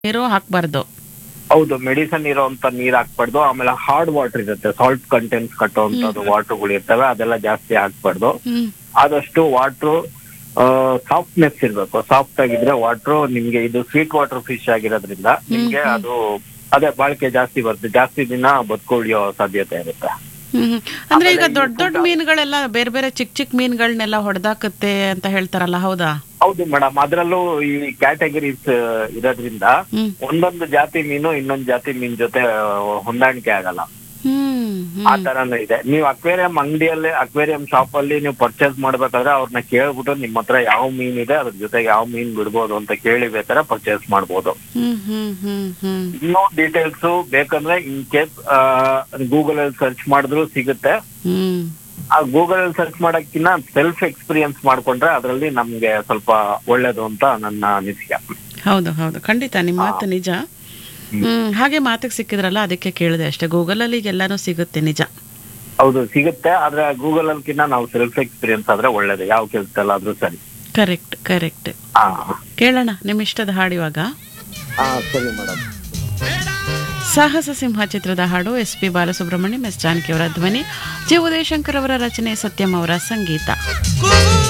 ನೀರು ಹಾಕ್ಬಾರ್ದು ಹೌದು ಮೆಡಿಸನ್ ಇರೋಂತ ನೀರ್ ಹಾಕ್ಬಾರ್ದು ಆಮೇಲೆ ಹಾರ್ಡ್ ವಾಟರ್ ಇರುತ್ತೆ ಸಾಲ್ಟ್ ಕಂಟೆಂಟ್ಸ್ ಕಟ್ಟುವಂತದ್ದು ವಾಟರ್ಗಳು ಇರ್ತವೆ ಅದೆಲ್ಲ ಜಾಸ್ತಿ ಹಾಕ್ಬಾರ್ದು ಹ್ಮ್ ಆದಷ್ಟು ವಾಟರ್ ಸಾಫ್ಟ್ನೆಸ್ ಇರ್ಬೇಕು ಸಾಫ್ಟ್ ಆಗಿದ್ರೆ ವಾಟರ್ ನಿಮ್ಗೆ ಇದು ಸ್ವೀಟ್ ವಾಟರ್ ಫಿಶ್ ಆಗಿರೋದ್ರಿಂದ ನಿಮ್ಗೆ ಅದು ಅದೇ ಬಾಳಿಕೆ ಜಾಸ್ತಿ ಬರುತ್ತೆ ಜಾಸ್ತಿ ದಿನ ಬದುಕೊಳ್ಳೋ ಸಾಧ್ಯತೆ ಇರುತ್ತೆ ಹ್ಮ್ ಹ್ಮ್. ಅಂದ್ರೆ ಈಗ ಆಮೇಲೆ ಈ ದೊಡ್ಡ ದೊಡ್ಡ ಮೀನುಗಳೆಲ್ಲ ಬೇರೆ ಬೇರೆ ಚಿಕ್ಕ ಚಿಕ್ಕ ಮೀನುಗಳನ್ನೆಲ್ಲ ಹೊಡೆದಾಕತ್ತೆ ಅಂತ ಹೇಳ್ತಾರಲ್ಲ ಹೌದಾ ಹೌದು ಮೇಡಮ್ ಅದ್ರಲ್ಲೂ ಈ ಕ್ಯಾಟಗರೀಸ್ ಇರೋದ್ರಿಂದ ಹ್ಮ್ ಒಂದೊಂದು ಜಾತಿ ಮೀನು ಇನ್ನೊಂದು ಜಾತಿ ಮೀನ್ ಜೊತೆ ಹೊಂದಾಣಿಕೆ ಆಗಲ್ಲ ಹ್ಮ್ ಆ ಹ್ಮ್ ತರನು ಇದೆ ನೀವು ಅಕ್ವೇರಿಯಂ ಅಂಗಡಿಯಲ್ಲಿ ಅಕ್ವೇರಿಯಂ ಶಾಪ್ ಅಲ್ಲಿ ನೀವು ಪರ್ಚೇಸ್ ಮಾಡ್ಬೇಕಾದ್ರೆ ಅವ್ರನ್ನ ಕೇಳ್ಬಿಟ್ಟು ನಿಮ್ಮ ಹತ್ರ ಯಾವ ಮೀನ್ ಇದೆ ಅದ್ರ ಜೊತೆಗೆ ಯಾವ ಮೀನ್ ಬಿಡ್ಬೋದು ಅಂತ ಕೇಳಿ ಬೇಕಾದ್ರೆ ಪರ್ಚೇಸ್ ಮಾಡ್ಬೋದು ಹ್ಮ್ ಹ್ಮ್ ಹ್ಮ್ ಹ್ಮ್ ಇನ್ನೂ ಡೀಟೇಲ್ಸ್ ಬೇಕಂದ್ರೆ ಇನ್ ಕೇಸ್ ಗೂಗಲ್ ಅಲ್ಲಿ ಸರ್ಚ್ ಮಾಡಿದ್ರು ಸಿಗುತ್ತೆ ಹ್ಮ್ ಆ ಗೂಗಲ್ ಅಲ್ಲಿ ಸರ್ಚ್ ಮಾಡಕ್ಕಿನ್ನ ಸೆಲ್ಫ್ ಎಕ್ಸ್ಪೀರಿಯನ್ಸ್ ಮಾಡ್ಕೊಂಡ್ರೆ ಅದರಲ್ಲಿ ನಮ್ಗೆ ಸ್ವಲ್ಪ ಒಳ್ಳೇದು ಅಂತ ನನ್ನ ಅನಿಸಿಕೆ ಹೌದು ಹೌದು ಖಂಡಿತ ನಿಮ್ಮ ಮಾತು ನಿಜ ಹ್ಮ್ ಹಾಗೆ ಮಾತಿಗೆ ಸಿಕ್ಕಿದ್ರಲ್ಲ ಅದಕ್ಕೆ ಕೇಳಿದೆ ಅಷ್ಟೇ ಗೂಗಲ್ ಅಲ್ಲಿ ಈಗ ಎಲ್ಲಾನು ಸಿಗುತ್ತೆ ನಿಜ ಹೌದು ಸಿಗುತ್ತೆ ಆದ್ರೆ ಗೂಗಲ್ ಅಲ್ಕಿನ್ನ ನಾವು ಸೆಲ್ಫ್ ಎಕ್ಸ್ಪೀರಿಯನ್ಸ್ ಆದ್ರೆ ಒಳ್ಳೇದು ಯಾವ ಕೆಲ್ಸದಲ್ಲಾದ್ರೂ ಸರಿ ಕರೆಕ್ಟ್ ಕರೆಕ್ಟ್ ಹಾ ಕೇಳೋಣ ನಿಮ್ಮ ಇಷ್ಟದ ಹಾಡು ಇವಾಗ ಹಾ ಸರಿ ಮೇಡಮ್ ಸಾಹಸ ಸಿಂಹ ಚಿತ್ರದ ಹಾಡು S P Balasubrahmanyam S Janaki ಅವರ ಧ್ವನಿ ಜಿ ಉದಯಶಂಕರ್ ಅವರ ರಚನೆ ಸತ್ಯಂ ಅವರ ಸಂಗೀತ ಕೂಗು